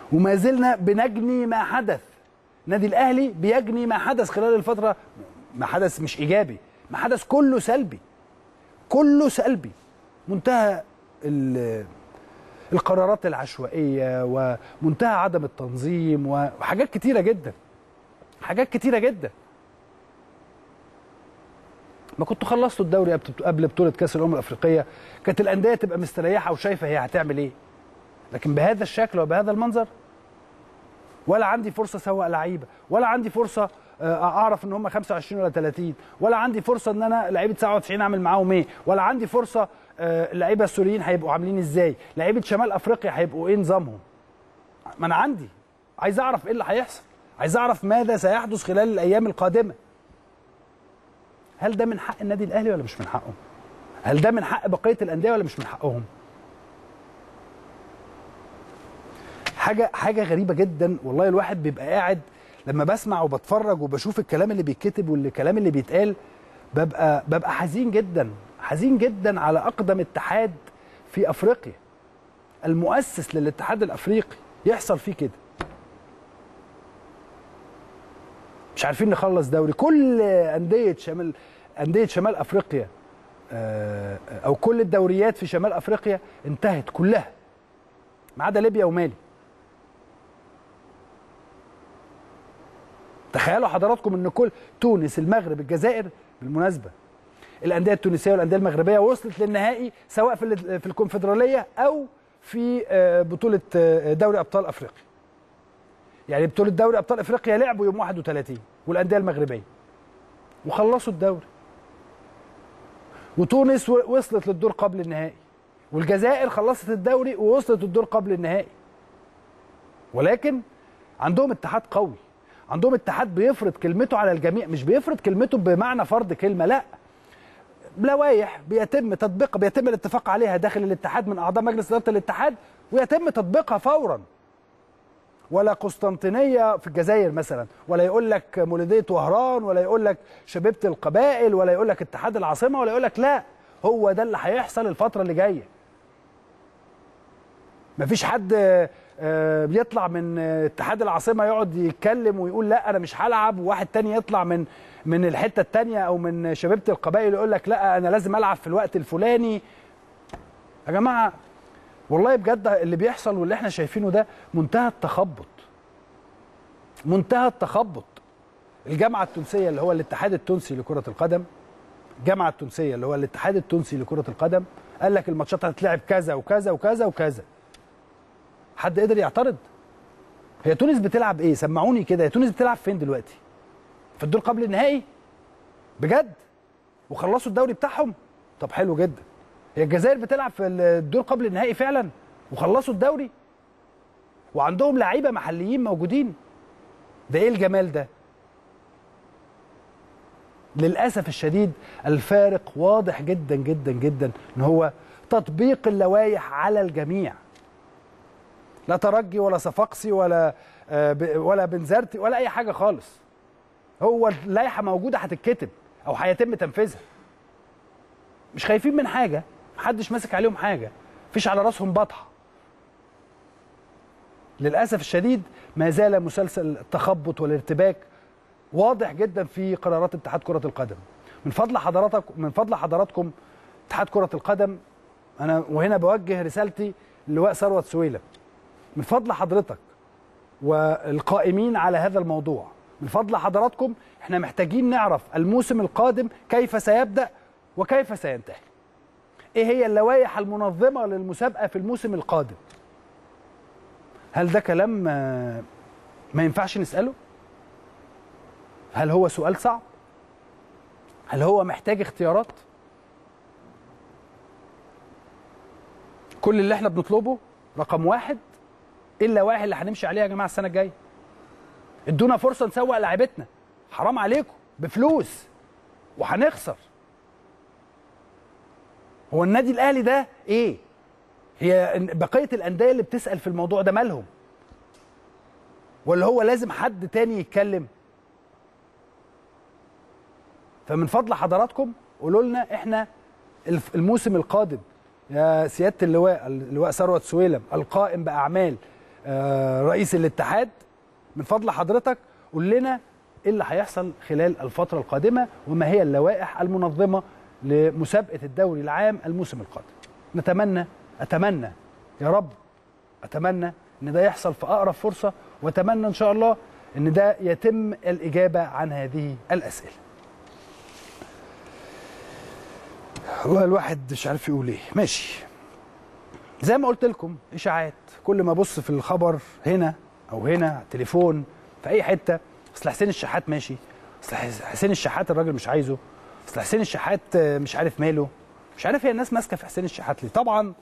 وما زلنا بنجني ما حدث النادي الاهلي بيجني ما حدث خلال الفتره ما حدث مش ايجابي ما حدث كله سلبي كله سلبي منتهى ال- القرارات العشوائيه ومنتهى عدم التنظيم وحاجات كتيره جدا حاجات كتيره جدا ما كنت خلصتوا الدوري قبل- قبل بطوله كاس الامم الافريقيه كانت الانديه تبقى مستريحه وشايفه هي هتعمل ايه لكن بهذا الشكل وبهذا المنظر ولا عندي فرصه اسوق لعيبه ولا عندي فرصه آه، اعرف ان هم 25 ولا 30 ولا عندي فرصه ان انا لعيبه 97 اعمل معاهم ايه ولا عندي فرصه آه، اللعيبه السوريين هيبقوا عاملين ازاي لعيبه شمال افريقيا هيبقوا ايه نظامهم ما انا عندي عايز اعرف ايه اللي هيحصل عايز اعرف ماذا سيحدث خلال الايام القادمه هل ده من حق النادي الاهلي ولا مش من حقه هل ده من حق بقيه الانديه ولا مش من حقهم حاجه حاجه غريبه جدا والله الواحد بيبقى قاعد لما بسمع وبتفرج وبشوف الكلام اللي بيتكتب والكلام اللي بيتقال ببقى ببقى حزين جدا حزين جدا على اقدم اتحاد في افريقيا المؤسس للاتحاد الافريقي يحصل فيه كده مش عارفين نخلص دوري كل انديه شمال انديه شمال افريقيا آه، او كل الدوريات في شمال افريقيا انتهت كلها ما عدا ليبيا ومالي تخيلوا حضراتكم ان كل تونس المغرب الجزائر بالمناسبه الانديه التونسيه والانديه المغربيه وصلت للنهائي سواء في ال- في الكونفدراليه او في آه، بطوله آه، دوري ابطال افريقيا يعني بطوله دوري ابطال افريقيا لعبوا يوم 31 والانديه المغربيه وخلصوا الدوري وتونس و- وصلت للدور قبل النهائي والجزائر خلصت الدوري ووصلت الدور قبل النهائي ولكن عندهم اتحاد قوي عندهم اتحاد بيفرض كلمته على الجميع مش بيفرض كلمته بمعنى فرض كلمه لا لوائح بيتم تطبيقها بيتم الاتفاق عليها داخل الاتحاد من اعضاء مجلس اداره الاتحاد ويتم تطبيقها فورا ولا قسطنطينيه في الجزائر مثلا ولا يقول لك مولوديه وهران ولا يقول لك شبيبه القبائل ولا يقول لك اتحاد العاصمه ولا يقول لك لا هو ده اللي هيحصل الفتره اللي جايه مفيش حد آه، بيطلع من آه، اتحاد العاصمه يقعد يتكلم ويقول لا انا مش هلعب وواحد تاني يطلع من من الحته التانيه او من شبيبه القبائل يقول لك لا انا لازم العب في الوقت الفلاني يا جماعه والله بجد اللي بيحصل واللي احنا شايفينه ده منتهى التخبط منتهى التخبط الجامعه التونسيه اللي هو الاتحاد التونسي لكره القدم الجامعه التونسيه اللي هو الاتحاد التونسي لكره القدم قال لك الماتشات هتتلعب كذا وكذا وكذا وكذا حد قدر يعترض هي تونس بتلعب ايه سمعوني كده هي تونس بتلعب فين دلوقتي في الدور قبل النهائي بجد وخلصوا الدوري بتاعهم طب حلو جدا هي الجزائر بتلعب في الدور قبل النهائي فعلا وخلصوا الدوري وعندهم لعيبه محليين موجودين ده ايه الجمال ده للاسف الشديد الفارق واضح جدا جدا جدا ان هو تطبيق اللوائح على الجميع لا ترجي ولا صفاقسي ولا آه، ب- ولا بنزرتي ولا اي حاجه خالص هو اللائحه موجوده هتتكتب او هيتم تنفيذها مش خايفين من حاجه محدش ماسك عليهم حاجه مفيش على راسهم بطحه للاسف الشديد ما زال مسلسل التخبط والارتباك واضح جدا في قرارات اتحاد كره القدم من فضل حضرتك من فضل حضراتكم اتحاد كره القدم انا وهنا بوجه رسالتي للواء ثروت سويلم من فضل حضرتك والقائمين على هذا الموضوع من فضل حضراتكم احنا محتاجين نعرف الموسم القادم كيف سيبدأ وكيف سينتهي ايه هي اللوائح المنظمة للمسابقة في الموسم القادم هل ده كلام آه، ما ينفعش نسأله هل هو سؤال صعب هل هو محتاج اختيارات كل اللي احنا بنطلبه رقم واحد ايه اللوائح اللي هنمشي عليها يا جماعه السنه الجايه ادونا فرصه نسوق لعيبتنا حرام عليكم بفلوس وهنخسر هو النادي الاهلي ده ايه هي بقيه الانديه اللي بتسال في الموضوع ده مالهم ولا هو لازم حد تاني يتكلم فمن فضل حضراتكم قولوا لنا احنا الف- الموسم القادم يا سياده اللواء اللواء ثروت سويلم القائم باعمال آه، رئيس الاتحاد من فضل حضرتك قول لنا ايه اللي هيحصل خلال الفتره القادمه وما هي اللوائح المنظمه لمسابقه الدوري العام الموسم القادم نتمنى اتمنى يا رب اتمنى ان ده يحصل في اقرب فرصه واتمنى ان شاء الله ان ده يتم الاجابه عن هذه الاسئله والله الواحد مش عارف يقول ايه ماشي زي ما قلت لكم اشاعات كل ما ابص في الخبر هنا او هنا على التليفون في اي حته اصل حسين الشحات ماشي اصل حسين الشحات الراجل مش عايزه اصل حسين الشحات مش عارف ماله مش عارف هي الناس ماسكه في حسين الشحات ليه طبعا